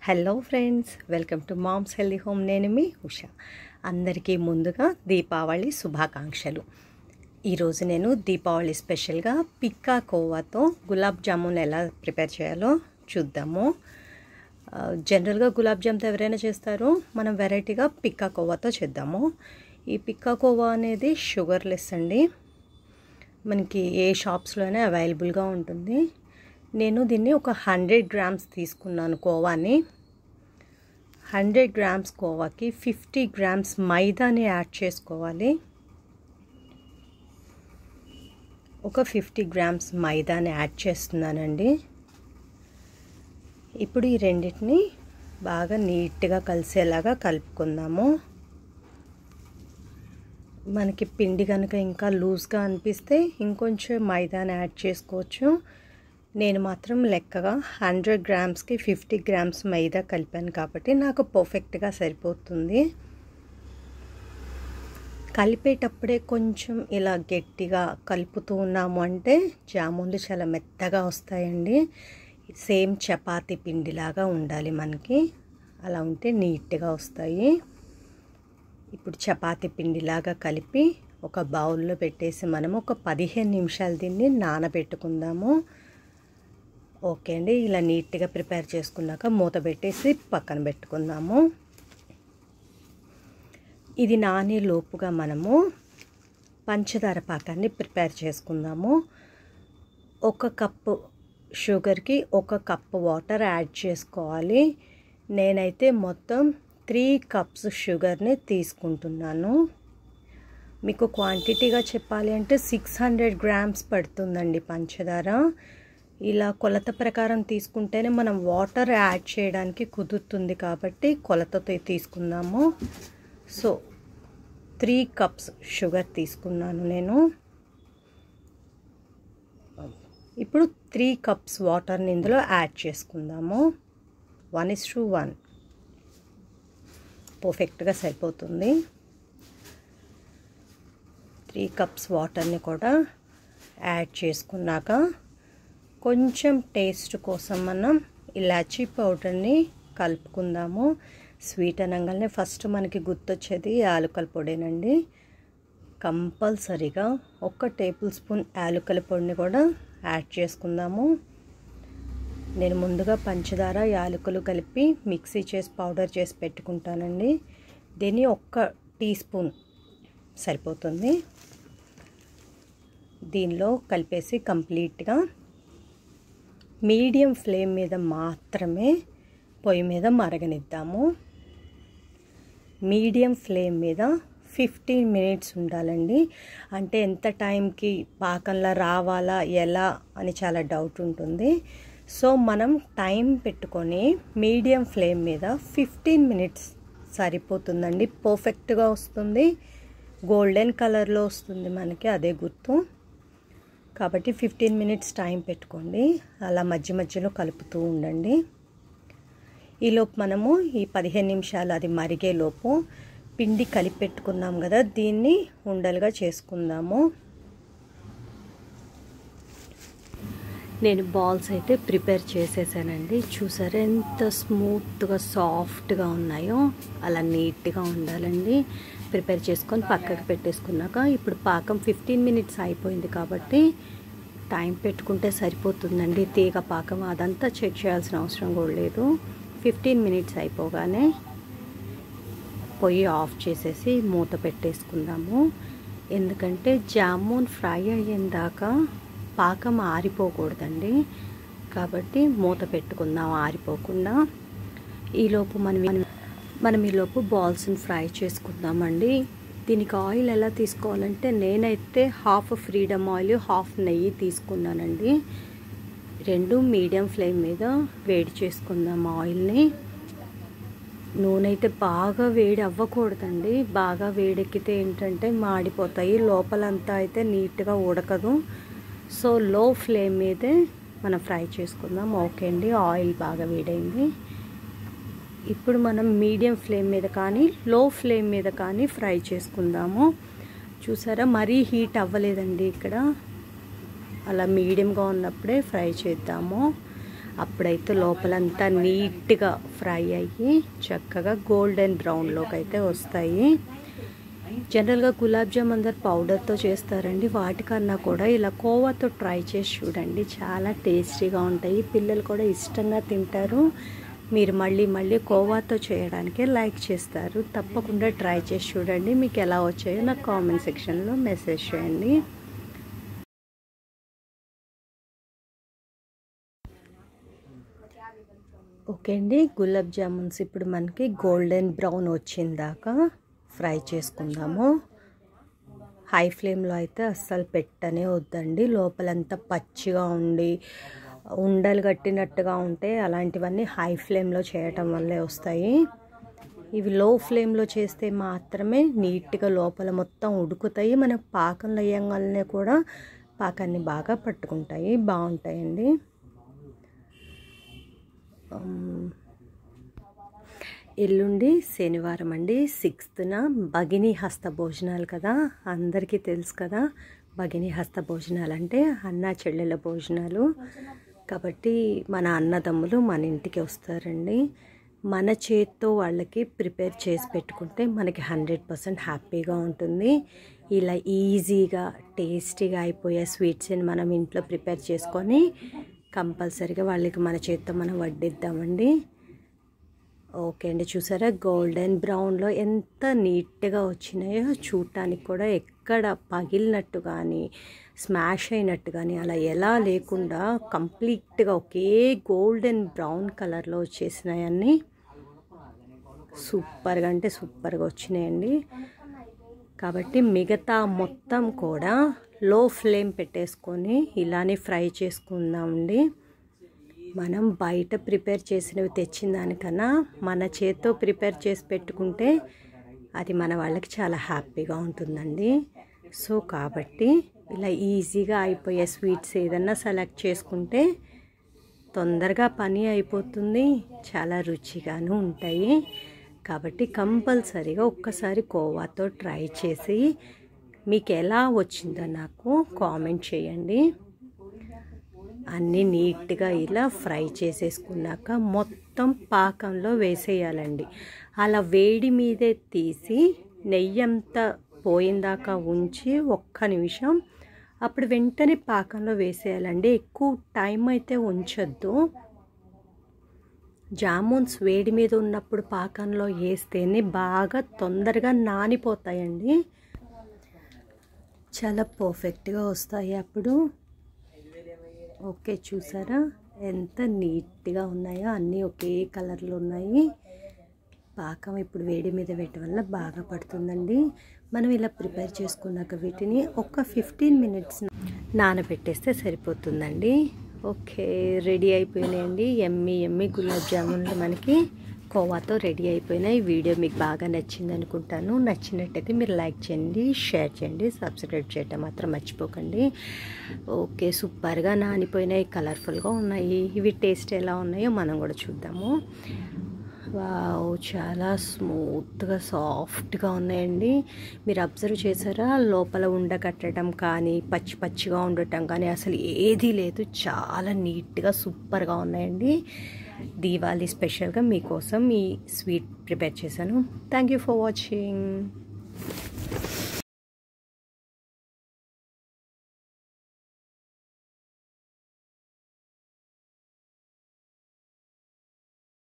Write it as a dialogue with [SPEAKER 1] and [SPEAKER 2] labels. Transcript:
[SPEAKER 1] hello friends welcome to moms healthy home నేను మీ ఉష అందరికీ ముందుగా దీపావళి శుభాకాంక్షలు ఈరోజు నేను దీపావళి స్పెషల్గా పిక్కా కోవాతో గులాబ్ జామున్ ఎలా ప్రిపేర్ చేయాలో చూద్దాము ఆ, జనరల్గా గులాబ్ జామ్తో ఎవరైనా చేస్తారు మనం వెరైటీగా పిక్కా కోవాతో చేద్దాము ఈ పిక్కా కోవా అనేది షుగర్లెస్ అండి మనకి ఏ షాప్స్లో అయినా అవైలబుల్గా ఉంటుంది నేను దీన్ని ఒక హండ్రెడ్ గ్రామ్స్ తీసుకున్నాను కోవాని హండ్రెడ్ గ్రామ్స్ కోవాకి ఫిఫ్టీ గ్రామ్స్ మైదాని యాడ్ చేసుకోవాలి ఒక ఫిఫ్టీ గ్రామ్స్ మైదాని యాడ్ చేస్తున్నానండి ఇప్పుడు ఈ రెండింటిని బాగా నీట్గా కలిసేలాగా కలుపుకుందాము మనకి పిండి కనుక ఇంకా లూజ్గా అనిపిస్తే ఇంకొంచెం మైదాని యాడ్ చేసుకోవచ్చు నేను మాత్రం లెక్కగా హండ్రెడ్ గ్రామ్స్కి ఫిఫ్టీ గ్రామ్స్ మైదా కలిపాను కాబట్టి నాకు పర్ఫెక్ట్గా సరిపోతుంది కలిపేటప్పుడే కొంచెం ఇలా గట్టిగా కలుపుతూ ఉన్నాము అంటే జామున్లు చాలా మెత్తగా వస్తాయండి సేమ్ చపాతీ పిండిలాగా ఉండాలి మనకి అలా ఉంటే నీట్గా వస్తాయి ఇప్పుడు చపాతీ పిండిలాగా కలిపి ఒక బౌల్లో పెట్టేసి మనం ఒక పదిహేను నిమిషాలు దీన్ని నానబెట్టుకుందాము ఓకే అండి ఇలా నీట్గా ప్రిపేర్ చేసుకున్నాక మూత పెట్టేసి పక్కన పెట్టుకుందాము ఇది నానే లోపుగా మనము పంచదార పాకాన్ని ప్రిపేర్ చేసుకుందాము ఒక కప్పు షుగర్కి ఒక కప్పు వాటర్ యాడ్ చేసుకోవాలి నేనైతే మొత్తం త్రీ కప్స్ షుగర్ని తీసుకుంటున్నాను మీకు క్వాంటిటీగా చెప్పాలి అంటే సిక్స్ హండ్రెడ్ గ్రామ్స్ పడుతుందండి పంచదార ఇలా కొలత ప్రకారం తీసుకుంటేనే మనం వాటర్ యాడ్ చేయడానికి కుదురుతుంది కాబట్టి కొలతతో తీసుకుందాము సో త్రీ కప్స్ షుగర్ తీసుకున్నాను నేను ఇప్పుడు త్రీ కప్స్ వాటర్ని ఇందులో యాడ్ చేసుకుందాము వన్ ఇస్ టు వన్ పర్ఫెక్ట్గా సరిపోతుంది త్రీ కప్స్ వాటర్ని కూడా యాడ్ చేసుకున్నాక కొంచెం టేస్ట్ కోసం మనం ఇలాచీ పౌడర్ని కలుపుకుందాము స్వీట్ అనగానే ఫస్ట్ మనకి గుర్తొచ్చేది యాలకల పొడేనండి కంపల్సరీగా ఒక టేబుల్ స్పూన్ యాలకల పొడిని కూడా యాడ్ చేసుకుందాము నేను ముందుగా పంచదార యాలకులు కలిపి మిక్సీ చేసి పౌడర్ చేసి పెట్టుకుంటానండి దీన్ని ఒక్క టీ స్పూన్ సరిపోతుంది దీనిలో కలిపేసి కంప్లీట్గా మీడియం ఫ్లేమ్ మీద మాత్రమే పొయ్యి మీద మరగనిద్దాము మీడియం ఫ్లేమ్ మీద ఫిఫ్టీన్ మినిట్స్ ఉండాలండి అంటే ఎంత టైంకి పాకంలా రావాలా ఎలా అని చాలా డౌట్ ఉంటుంది సో మనం టైం పెట్టుకొని మీడియం ఫ్లేమ్ మీద ఫిఫ్టీన్ మినిట్స్ సరిపోతుందండి పర్ఫెక్ట్గా వస్తుంది గోల్డెన్ కలర్లో వస్తుంది మనకి అదే గుర్తు కాబట్టి ఫిఫ్టీన్ మినిట్స్ టైం పెట్టుకోండి అలా మధ్య మధ్యలో కలుపుతూ ఉండండి ఈలోపు మనము ఈ పదిహేను నిమిషాలు అది మరిగేలోపు పిండి కలిపి పెట్టుకున్నాం కదా దీన్ని ఉండలుగా చేసుకుందాము నేను బాల్స్ అయితే ప్రిపేర్ చేసేసానండి చూసారా ఎంత స్మూత్గా సాఫ్ట్గా ఉన్నాయో అలా నీట్గా ఉండాలండి ప్రిపేర్ చేసుకొని పక్కకు పెట్టేసుకున్నాక ఇప్పుడు పాకం ఫిఫ్టీన్ మినిట్స్ అయిపోయింది కాబట్టి టైం పెట్టుకుంటే సరిపోతుందండి తీగ పాకం అదంతా చెక్ చేయాల్సిన అవసరం కూడా లేదు ఫిఫ్టీన్ మినిట్స్ అయిపోగానే పొయ్యి ఆఫ్ చేసేసి మూత పెట్టేసుకుందాము ఎందుకంటే జామున్ ఫ్రై అయ్యేదాక పాకం ఆరిపోకూడదండి కాబట్టి మూత పెట్టుకుందాం ఆరిపోకుండా ఈలోపు మనం మనం ఈలోపు బాల్స్ని ఫ్రై చేసుకుందామండి దీనికి ఆయిల్ ఎలా తీసుకోవాలంటే నేనైతే హాఫ్ ఫ్రీడమ్ ఆయిల్ హాఫ్ నెయ్యి తీసుకున్నానండి రెండు మీడియం ఫ్లేమ్ మీద వేడి చేసుకుందాం ఆయిల్ని నూనె అయితే బాగా వేడి అవ్వకూడదండి బాగా వేడెక్కితే ఏంటంటే మాడిపోతాయి లోపలంతా అయితే నీట్గా ఉడకదు సో లో ఫ్లేమ్ మీదే మనం ఫ్రై చేసుకుందాం ఓకే అండి ఆయిల్ బాగా వేడైంది ఇప్పుడు మనం మీడియం ఫ్లేమ్ మీద కానీ లో ఫ్లేమ్ మీద కానీ ఫ్రై చేసుకుందాము చూసారా మరీ హీట్ అవ్వలేదండి ఇక్కడ అలా మీడియంగా ఉన్నప్పుడే ఫ్రై చేద్దాము అప్పుడైతే లోపలంతా నీట్గా ఫ్రై అయ్యి చక్కగా గోల్డెన్ బ్రౌన్లోకి అయితే వస్తాయి జనరల్గా గులాబ్ జామ్ అందరు పౌడర్తో చేస్తారండి వాటికన్నా కూడా ఇలా కోవాతో ట్రై చేసి చూడండి చాలా టేస్టీగా ఉంటాయి పిల్లలు కూడా ఇష్టంగా తింటారు మీరు మళ్ళీ మళ్ళీ కోవాతో చేయడానికే లైక్ చేస్తారు తప్పకుండా ట్రై చేసి చూడండి మీకు ఎలా వచ్చాయో నాకు కామెంట్ సెక్షన్లో మెసేజ్ చేయండి ఓకే అండి గులాబ్ జామున్స్ ఇప్పుడు మనకి గోల్డెన్ బ్రౌన్ వచ్చిందాక ఫ్రై చేసుకుందాము హై ఫ్లేమ్లో అయితే అస్సలు పెట్టనే వద్దండి లోపలంతా పచ్చిగా ఉండి ఉండలు కట్టినట్టుగా ఉంటే అలాంటివన్నీ హై ఫ్లేమ్లో చేయటం వల్లే వస్తాయి ఇవి లో ఫ్లేమ్లో చేస్తే మాత్రమే నీట్గా లోపల మొత్తం ఉడుకుతాయి మన పాకంలో వేయంగానే కూడా పాకాన్ని బాగా పట్టుకుంటాయి బాగుంటాయండి ఎల్లుండి శనివారం అండి సిక్స్త్న భగిని హస్త భోజనాలు కదా అందరికీ తెలుసు కదా భగిని హస్త భోజనాలు అంటే అన్న చెల్లెల భోజనాలు కాబట్టి మన అన్నదమ్ములు మన ఇంటికి వస్తారండి మన చేత్తో వాళ్ళకి ప్రిపేర్ చేసి పెట్టుకుంటే మనకి హండ్రెడ్ పర్సెంట్ హ్యాపీగా ఉంటుంది ఇలా ఈజీగా టేస్టీగా అయిపోయే స్వీట్స్ని మనం ఇంట్లో ప్రిపేర్ చేసుకొని కంపల్సరీగా వాళ్ళకి మన చేత్తో మనం వడ్డిద్దామండి ఓకే అండి చూసారా గోల్డెన్ బ్రౌన్లో ఎంత నీట్గా వచ్చినాయో చూడటానికి కూడా ఎక్కడ పగిలినట్టు కానీ స్మాష్ అయినట్టు కానీ అలా ఎలా లేకుండా కంప్లీట్గా ఒకే గోల్డెన్ బ్రౌన్ కలర్లో వచ్చేసినాయన్నీ సూపర్గా అంటే సూపర్గా వచ్చినాయండి కాబట్టి మిగతా మొత్తం కూడా లో ఫ్లేమ్ పెట్టేసుకొని ఇలానే ఫ్రై చేసుకుందామండి మనం బయట ప్రిపేర్ చేసినవి తెచ్చిన దానికన్నా మన చేత్తో ప్రిపేర్ చేసి పెట్టుకుంటే అది మన వాళ్ళకి చాలా హ్యాపీగా ఉంటుందండి సో కాబట్టి ఇలా ఈజీగా అయిపోయే స్వీట్స్ ఏదన్నా సెలెక్ట్ చేసుకుంటే తొందరగా పని అయిపోతుంది చాలా రుచిగాను ఉంటాయి కాబట్టి కంపల్సరీగా ఒక్కసారి కోవాతో ట్రై చేసి మీకు ఎలా వచ్చిందో నాకు కామెంట్ చేయండి అన్నీ నీట్గా ఇలా ఫ్రై చేసేసుకున్నాక మొత్తం పాకంలో వేసేయాలండి అలా వేడి మీదే తీసి నెయ్యి అంతా పోయిందాకా ఉంచి ఒక్క నిమిషం అప్పుడు వెంటనే పాకంలో వేసేయాలండి ఎక్కువ టైం అయితే ఉంచొద్దు జామున్స్ వేడి మీద ఉన్నప్పుడు పాకంలో వేస్తేనే బాగా తొందరగా నానిపోతాయండి చాలా పర్ఫెక్ట్గా వస్తాయి అప్పుడు ఓకే చూసారా ఎంత నీట్గా ఉన్నాయో అన్నీ ఒకే కలర్లో ఉన్నాయి పాకం ఇప్పుడు వేడి మీద పెట్టడం వల్ల బాగా పడుతుందండి మనం ఇలా ప్రిపేర్ చేసుకున్నాక వీటిని ఒక ఫిఫ్టీన్ మినిట్స్ నానబెట్టేస్తే సరిపోతుందండి ఓకే రెడీ అయిపోయినాయండి ఎమ్మి ఎమ్మి గులాబ్ జామున్లు మనకి కోవాతో రెడీ అయిపోయినాయి వీడియో మీకు బాగా నచ్చింది అనుకుంటాను నచ్చినట్టయితే మీరు లైక్ చేయండి షేర్ చేయండి సబ్స్క్రైబ్ చేయటం మాత్రం మర్చిపోకండి ఓకే సూపర్గా నానిపోయినాయి కలర్ఫుల్గా ఉన్నాయి ఇవి టేస్ట్ ఎలా ఉన్నాయో మనం కూడా చూద్దాము వావ్ చాలా స్మూత్గా సాఫ్ట్గా ఉన్నాయండి మీరు అబ్జర్వ్ చేసారా లోపల ఉండకట్టడం కానీ పచ్చి పచ్చిగా ఉండటం కానీ అసలు ఏదీ లేదు చాలా నీట్గా సూపర్గా ఉన్నాయండి దీవాలి స్పెషల్గా మీకోసం ఈ స్వీట్ ప్రిపేర్ చేశాను థ్యాంక్ యూ ఫర్ వాచింగ్